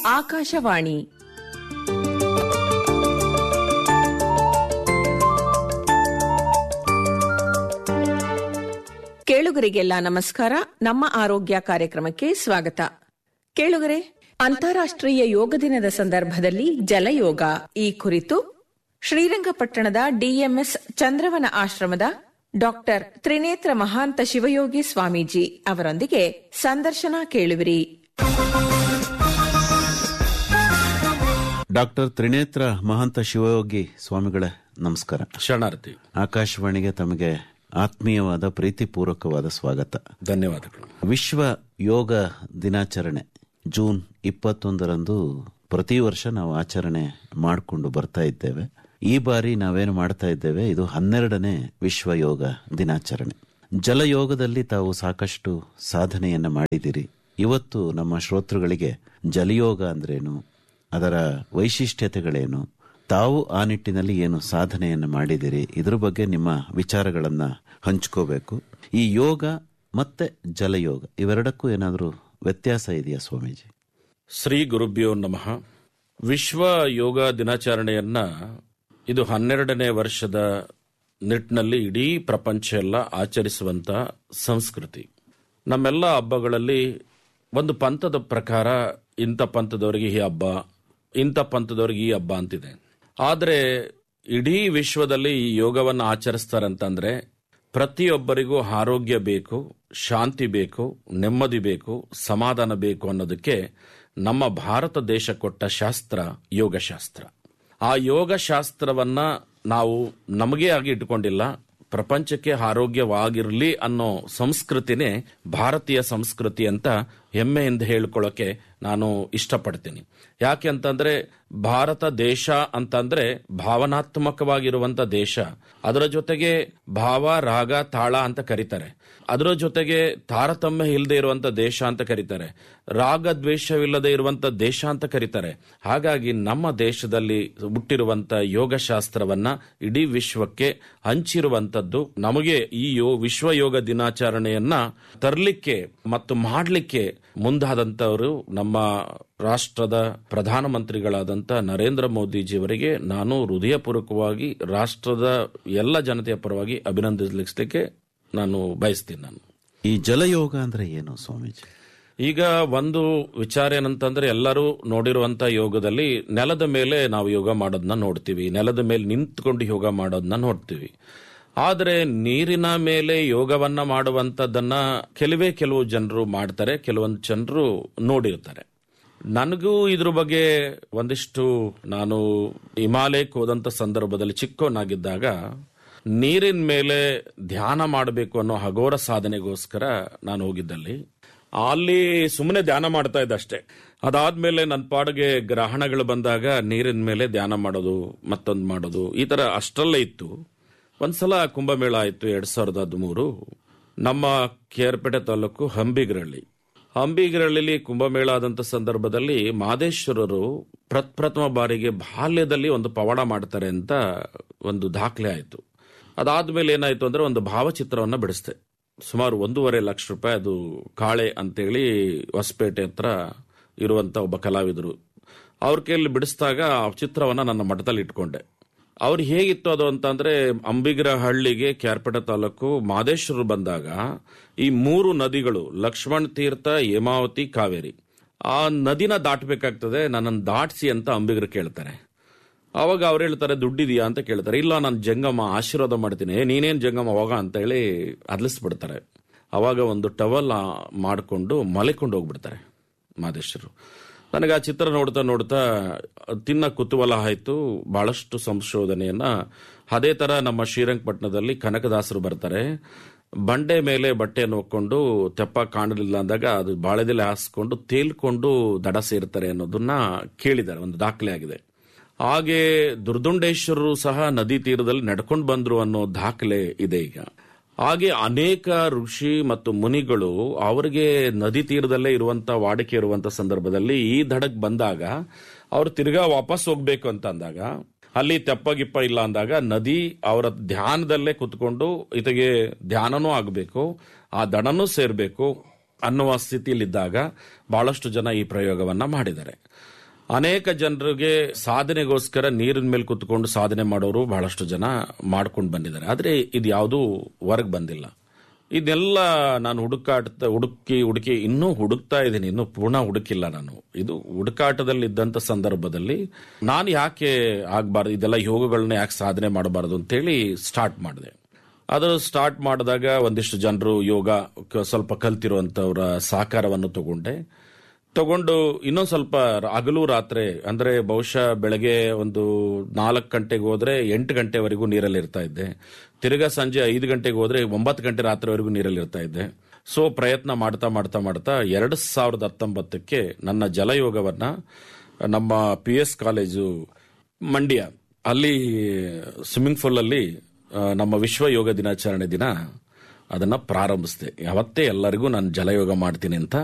ಆಕಾಶವಾಣಿ ಕೇಳುಗರಿಗೆಲ್ಲ ನಮಸ್ಕಾರ ನಮ್ಮ ಆರೋಗ್ಯ ಕಾರ್ಯಕ್ರಮಕ್ಕೆ ಸ್ವಾಗತ ಕೇಳುಗರೆ ಅಂತಾರಾಷ್ಟ್ರೀಯ ಯೋಗ ದಿನದ ಸಂದರ್ಭದಲ್ಲಿ ಜಲಯೋಗ ಈ ಕುರಿತು ಶ್ರೀರಂಗಪಟ್ಟಣದ ಡಿಎಂಎಸ್ ಚಂದ್ರವನ ಆಶ್ರಮದ ಡಾಕ್ಟರ್ ತ್ರಿನೇತ್ರ ಮಹಾಂತ ಶಿವಯೋಗಿ ಸ್ವಾಮೀಜಿ ಅವರೊಂದಿಗೆ ಸಂದರ್ಶನ ಕೇಳುವಿರಿ ಡಾಕ್ಟರ್ ತ್ರಿನೇತ್ರ ಮಹಾಂತ ಶಿವಯೋಗಿ ಸ್ವಾಮಿಗಳ ನಮಸ್ಕಾರ ಶರಣಾರ್ಥಿ ಆಕಾಶವಾಣಿಗೆ ತಮಗೆ ಆತ್ಮೀಯವಾದ ಪ್ರೀತಿಪೂರ್ವಕವಾದ ಸ್ವಾಗತ ಧನ್ಯವಾದಗಳು ವಿಶ್ವ ಯೋಗ ದಿನಾಚರಣೆ ಜೂನ್ ಇಪ್ಪತ್ತೊಂದರಂದು ಪ್ರತಿ ವರ್ಷ ನಾವು ಆಚರಣೆ ಮಾಡಿಕೊಂಡು ಬರ್ತಾ ಇದ್ದೇವೆ ಈ ಬಾರಿ ನಾವೇನು ಮಾಡ್ತಾ ಇದ್ದೇವೆ ಇದು ಹನ್ನೆರಡನೇ ವಿಶ್ವ ಯೋಗ ದಿನಾಚರಣೆ ಜಲಯೋಗದಲ್ಲಿ ತಾವು ಸಾಕಷ್ಟು ಸಾಧನೆಯನ್ನ ಮಾಡಿದಿರಿ ಇವತ್ತು ನಮ್ಮ ಶ್ರೋತೃಗಳಿಗೆ ಜಲಯೋಗ ಅಂದ್ರೇನು ಅದರ ವೈಶಿಷ್ಟ್ಯತೆಗಳೇನು ತಾವು ಆ ನಿಟ್ಟಿನಲ್ಲಿ ಏನು ಸಾಧನೆಯನ್ನು ಮಾಡಿದಿರಿ ಇದ್ರ ಬಗ್ಗೆ ನಿಮ್ಮ ವಿಚಾರಗಳನ್ನ ಹಂಚ್ಕೋಬೇಕು ಈ ಯೋಗ ಮತ್ತೆ ಜಲಯೋಗ ಇವೆರಡಕ್ಕೂ ಏನಾದರೂ ವ್ಯತ್ಯಾಸ ಇದೆಯಾ ಸ್ವಾಮೀಜಿ ಶ್ರೀ ಗುರುಭ್ಯೋ ನಮಃ ವಿಶ್ವ ಯೋಗ ದಿನಾಚರಣೆಯನ್ನ ಇದು ಹನ್ನೆರಡನೇ ವರ್ಷದ ನಿಟ್ಟಿನಲ್ಲಿ ಇಡೀ ಪ್ರಪಂಚ ಎಲ್ಲ ಆಚರಿಸುವಂತ ಸಂಸ್ಕೃತಿ ನಮ್ಮೆಲ್ಲ ಹಬ್ಬಗಳಲ್ಲಿ ಒಂದು ಪಂಥದ ಪ್ರಕಾರ ಇಂಥ ಪಂಥದವರಿಗೆ ಈ ಹಬ್ಬ ಇಂಥ ಪಂಥದವರಿಗೆ ಈ ಹಬ್ಬ ಅಂತಿದೆ ಆದರೆ ಇಡೀ ವಿಶ್ವದಲ್ಲಿ ಈ ಯೋಗವನ್ನು ಆಚರಿಸ್ತಾರಂತಂದ್ರೆ ಪ್ರತಿಯೊಬ್ಬರಿಗೂ ಆರೋಗ್ಯ ಬೇಕು ಶಾಂತಿ ಬೇಕು ನೆಮ್ಮದಿ ಬೇಕು ಸಮಾಧಾನ ಬೇಕು ಅನ್ನೋದಕ್ಕೆ ನಮ್ಮ ಭಾರತ ದೇಶ ಕೊಟ್ಟ ಶಾಸ್ತ್ರ ಯೋಗಶಾಸ್ತ್ರ ಆ ಯೋಗಶಾಸ್ತ್ರವನ್ನ ನಾವು ನಮಗೆ ಆಗಿ ಇಟ್ಕೊಂಡಿಲ್ಲ ಪ್ರಪಂಚಕ್ಕೆ ಆರೋಗ್ಯವಾಗಿರಲಿ ಅನ್ನೋ ಸಂಸ್ಕೃತಿನೇ ಭಾರತೀಯ ಸಂಸ್ಕೃತಿ ಅಂತ ಹೆಮ್ಮೆಯಿಂದ ಹೇಳ್ಕೊಳ್ಳೋಕೆ ನಾನು ಇಷ್ಟಪಡ್ತೀನಿ ಯಾಕೆ ಅಂತಂದ್ರೆ ಭಾರತ ದೇಶ ಅಂತಂದ್ರೆ ಭಾವನಾತ್ಮಕವಾಗಿರುವಂತ ದೇಶ ಅದರ ಜೊತೆಗೆ ಭಾವ ರಾಗ ತಾಳ ಅಂತ ಕರೀತಾರೆ ಅದರ ಜೊತೆಗೆ ತಾರತಮ್ಯ ಇಲ್ಲದೆ ಇರುವಂತ ದೇಶ ಅಂತ ಕರೀತಾರೆ ರಾಗ ದ್ವೇಷವಿಲ್ಲದೆ ಇರುವಂತ ದೇಶ ಅಂತ ಕರೀತಾರೆ ಹಾಗಾಗಿ ನಮ್ಮ ದೇಶದಲ್ಲಿ ಹುಟ್ಟಿರುವಂತ ಯೋಗಶಾಸ್ತ್ರವನ್ನ ಇಡೀ ವಿಶ್ವಕ್ಕೆ ಹಂಚಿರುವಂತದ್ದು ನಮಗೆ ಈ ಯೋ ವಿಶ್ವ ಯೋಗ ದಿನಾಚರಣೆಯನ್ನ ತರಲಿಕ್ಕೆ ಮತ್ತು ಮಾಡಲಿಕ್ಕೆ ಮುಂದಾದಂತವರು ನಮ್ಮ ರಾಷ್ಟ್ರದ ಪ್ರಧಾನಮಂತ್ರಿಗಳಾದಂಥ ನರೇಂದ್ರ ಮೋದಿಜಿಯವರಿಗೆ ನಾನು ಹೃದಯಪೂರ್ವಕವಾಗಿ ರಾಷ್ಟ್ರದ ಎಲ್ಲ ಜನತೆಯ ಪರವಾಗಿ ಅಭಿನಂದಿಸಲಿಕ್ಕೆ ನಾನು ಬಯಸ್ತೀನಿ ನಾನು ಈ ಜಲಯೋಗ ಅಂದ್ರೆ ಏನು ಸ್ವಾಮೀಜಿ ಈಗ ಒಂದು ವಿಚಾರ ಏನಂತಂದ್ರೆ ಎಲ್ಲರೂ ನೋಡಿರುವಂತ ಯೋಗದಲ್ಲಿ ನೆಲದ ಮೇಲೆ ನಾವು ಯೋಗ ಮಾಡೋದನ್ನ ನೋಡ್ತೀವಿ ನೆಲದ ಮೇಲೆ ನಿಂತ್ಕೊಂಡು ಯೋಗ ಮಾಡೋದನ್ನ ನೋಡ್ತೀವಿ ಆದರೆ ನೀರಿನ ಮೇಲೆ ಯೋಗವನ್ನ ಮಾಡುವಂತದ್ದನ್ನ ಕೆಲವೇ ಕೆಲವು ಜನರು ಮಾಡ್ತಾರೆ ಕೆಲವೊಂದು ಜನರು ನೋಡಿರ್ತಾರೆ ನನಗೂ ಇದ್ರ ಬಗ್ಗೆ ಒಂದಿಷ್ಟು ನಾನು ಹಿಮಾಲಯಕ್ಕೆ ಹೋದಂತ ಸಂದರ್ಭದಲ್ಲಿ ಚಿಕ್ಕವನಾಗಿದ್ದಾಗ ನೀರಿನ ಮೇಲೆ ಧ್ಯಾನ ಮಾಡಬೇಕು ಅನ್ನೋ ಹಗೋರ ಸಾಧನೆಗೋಸ್ಕರ ನಾನು ಹೋಗಿದ್ದಲ್ಲಿ ಅಲ್ಲಿ ಸುಮ್ಮನೆ ಧ್ಯಾನ ಮಾಡ್ತಾ ಇದ್ದೆ ಅಷ್ಟೇ ಅದಾದ್ಮೇಲೆ ನನ್ನ ಪಾಡಿಗೆ ಗ್ರಹಣಗಳು ಬಂದಾಗ ನೀರಿನ ಮೇಲೆ ಧ್ಯಾನ ಮಾಡೋದು ಮತ್ತೊಂದು ಮಾಡೋದು ಈ ತರ ಅಷ್ಟರಲ್ಲೇ ಇತ್ತು ಒಂದ್ಸಲ ಕುಂಭಮೇಳ ಆಯ್ತು ಎರಡ್ ಸಾವಿರದ ಹದಿಮೂರು ನಮ್ಮ ಕೇರ್ಪೇಟೆ ತಾಲೂಕು ಹಂಬಿಗರಳ್ಳಿ ಹಂಬಿಗರಳ್ಳಿಲಿ ಕುಂಭಮೇಳ ಆದಂತ ಸಂದರ್ಭದಲ್ಲಿ ಮಾದೇಶ್ವರರು ಪ್ರಪ್ರಥಮ ಬಾರಿಗೆ ಬಾಲ್ಯದಲ್ಲಿ ಒಂದು ಪವಾಡ ಮಾಡ್ತಾರೆ ಅಂತ ಒಂದು ದಾಖಲೆ ಆಯಿತು ಅದಾದ್ಮೇಲೆ ಏನಾಯ್ತು ಅಂದ್ರೆ ಒಂದು ಭಾವಚಿತ್ರವನ್ನ ಬಿಡಿಸ್ದೆ ಸುಮಾರು ಒಂದೂವರೆ ಲಕ್ಷ ರೂಪಾಯಿ ಅದು ಕಾಳೆ ಅಂತೇಳಿ ಹೊಸಪೇಟೆ ಹತ್ರ ಇರುವಂತ ಒಬ್ಬ ಕಲಾವಿದರು ಅವ್ರ ಕೈಯಲ್ಲಿ ಬಿಡಿಸಿದಾಗ ಆ ಚಿತ್ರವನ್ನ ನನ್ನ ಮಠದಲ್ಲಿ ಇಟ್ಕೊಂಡೆ ಅವ್ರು ಹೇಗಿತ್ತು ಅದು ಅಂತಂದ್ರೆ ಅಂಬಿಗರ ಹಳ್ಳಿಗೆ ಕ್ಯಾರ್ಪೇಟೆ ತಾಲೂಕು ಮಾದೇಶ್ವರರು ಬಂದಾಗ ಈ ಮೂರು ನದಿಗಳು ಲಕ್ಷ್ಮಣ್ ತೀರ್ಥ ಹೇಮಾವತಿ ಕಾವೇರಿ ಆ ನದಿನ ದಾಟಬೇಕಾಗ್ತದೆ ನನ್ನನ್ನು ದಾಟಿಸಿ ಅಂತ ಅಂಬಿಗರು ಕೇಳ್ತಾರೆ ಅವಾಗ ಅವ್ರು ಹೇಳ್ತಾರೆ ದುಡ್ಡಿದೆಯಾ ಅಂತ ಕೇಳ್ತಾರೆ ಇಲ್ಲ ನಾನು ಜಂಗಮ ಆಶೀರ್ವಾದ ಮಾಡ್ತೀನಿ "ಏ, ನೀನೇನ್ ಜಂಗಮ ಹೋಗ ಅಂತ ಹೇಳಿ ಅದ್ಲಿಸ್ಬಿಡ್ತಾರೆ ಅವಾಗ ಒಂದು ಟವಲ್ ಮಾಡಿಕೊಂಡು ಮಲೆಕೊಂಡು ಹೋಗ್ಬಿಡ್ತಾರೆ ಮಾದೇಶ್ವರು ನನಗೆ ಆ ಚಿತ್ರ ನೋಡ್ತಾ ನೋಡ್ತಾ ತಿನ್ನ ಕುತೂಹಲ ಆಯ್ತು ಬಹಳಷ್ಟು ಸಂಶೋಧನೆಯನ್ನ ಅದೇ ತರ ನಮ್ಮ ಶ್ರೀರಂಗಪಟ್ಟಣದಲ್ಲಿ ಕನಕದಾಸರು ಬರ್ತಾರೆ ಬಂಡೆ ಮೇಲೆ ಬಟ್ಟೆಯನ್ನು ಹೊಕ್ಕೊಂಡು ತೆಪ್ಪ ಕಾಣಲಿಲ್ಲ ಅಂದಾಗ ಅದು ಬಾಳೆದೆಲೆ ಹಾಸ್ಕೊಂಡು ತೇಲ್ಕೊಂಡು ದಡ ಸೇರ್ತಾರೆ ಅನ್ನೋದನ್ನ ಕೇಳಿದ್ದಾರೆ ಒಂದು ದಾಖಲೆ ಆಗಿದೆ ಹಾಗೆ ದುರ್ದುಂಡೇಶ್ವರರು ಸಹ ನದಿ ತೀರದಲ್ಲಿ ನಡ್ಕೊಂಡು ಬಂದ್ರು ಅನ್ನೋ ದಾಖಲೆ ಇದೆ ಈಗ ಹಾಗೆ ಅನೇಕ ಋಷಿ ಮತ್ತು ಮುನಿಗಳು ಅವರಿಗೆ ನದಿ ತೀರದಲ್ಲೇ ಇರುವಂತ ವಾಡಿಕೆ ಇರುವಂತ ಸಂದರ್ಭದಲ್ಲಿ ಈ ದಡಕ್ ಬಂದಾಗ ಅವ್ರು ತಿರ್ಗಾ ವಾಪಸ್ ಹೋಗ್ಬೇಕು ಅಂತ ಅಂದಾಗ ಅಲ್ಲಿ ತೆಪ್ಪಗಿಪ್ಪ ಇಲ್ಲ ಅಂದಾಗ ನದಿ ಅವರ ಧ್ಯಾನದಲ್ಲೇ ಕುತ್ಕೊಂಡು ಇತಗೆ ಧ್ಯಾನನೂ ಆಗಬೇಕು ಆ ದಡನೂ ಸೇರ್ಬೇಕು ಅನ್ನುವ ಸ್ಥಿತಿಯಲ್ಲಿದ್ದಾಗ ಬಹಳಷ್ಟು ಜನ ಈ ಪ್ರಯೋಗವನ್ನ ಮಾಡಿದ್ದಾರೆ ಅನೇಕ ಜನರಿಗೆ ಸಾಧನೆಗೋಸ್ಕರ ನೀರಿನ ಮೇಲೆ ಕುತ್ಕೊಂಡು ಸಾಧನೆ ಮಾಡೋರು ಬಹಳಷ್ಟು ಜನ ಮಾಡ್ಕೊಂಡು ಬಂದಿದ್ದಾರೆ ಆದರೆ ಇದು ಯಾವುದೂ ಹೊರಗೆ ಬಂದಿಲ್ಲ ಇದೆಲ್ಲ ನಾನು ಹುಡುಕಾಟ ಹುಡುಕಿ ಹುಡುಕಿ ಇನ್ನೂ ಹುಡುಕ್ತಾ ಇದ್ದೀನಿ ಇನ್ನೂ ಪೂರ್ಣ ಹುಡುಕಿಲ್ಲ ನಾನು ಇದು ಹುಡುಕಾಟದಲ್ಲಿ ಇದ್ದಂಥ ಸಂದರ್ಭದಲ್ಲಿ ನಾನು ಯಾಕೆ ಆಗಬಾರ್ದು ಇದೆಲ್ಲ ಯೋಗಗಳನ್ನ ಯಾಕೆ ಸಾಧನೆ ಮಾಡಬಾರ್ದು ಅಂತೇಳಿ ಸ್ಟಾರ್ಟ್ ಮಾಡಿದೆ ಅದು ಸ್ಟಾರ್ಟ್ ಮಾಡಿದಾಗ ಒಂದಿಷ್ಟು ಜನರು ಯೋಗ ಕ- ಸ್ವಲ್ಪ ಕಲ್ತಿರುವಂಥವ್ರ ಸಹಕಾರವನ್ನು ತಗೊಂಡೆ ತಗೊಂಡು ಇನ್ನೊಂದು ಸ್ವಲ್ಪ ಹಗಲು ರಾತ್ರಿ ಅಂದ್ರೆ ಬಹುಶಃ ಬೆಳಗ್ಗೆ ಒಂದು ನಾಲ್ಕು ಗಂಟೆಗೆ ಹೋದ್ರೆ ಎಂಟು ಗಂಟೆವರೆಗೂ ನೀರಲ್ಲಿ ಇರ್ತಾ ಇದ್ದೆ ತಿರ್ಗಾ ಸಂಜೆ ಐದು ಗಂಟೆಗೆ ಹೋದ್ರೆ ಒಂಬತ್ತು ಗಂಟೆ ರಾತ್ರಿವರೆಗೂ ನೀರಲ್ಲಿ ಇರ್ತಾ ಇದ್ದೆ ಸೊ ಪ್ರಯತ್ನ ಮಾಡ್ತಾ ಮಾಡ್ತಾ ಮಾಡ್ತಾ ಎರಡು ಸಾವಿರದ ಹತ್ತೊಂಬತ್ತಕ್ಕೆ ನನ್ನ ಜಲಯೋಗವನ್ನ ನಮ್ಮ ಪಿ ಎಸ್ ಕಾಲೇಜು ಮಂಡ್ಯ ಅಲ್ಲಿ ಸ್ವಿಮ್ಮಿಂಗ್ ಪೂಲ್ ಅಲ್ಲಿ ಆ, ನಮ್ಮ ವಿಶ್ವ ಯೋಗ ದಿನಾಚರಣೆ ದಿನ ಅದನ್ನ ಪ್ರಾರಂಭಿಸಿದೆ ಯಾವತ್ತೇ ಎಲ್ಲರಿಗೂ ನಾನು ಜಲಯೋಗ ಮಾಡ್ತೀನಿ ಅಂತ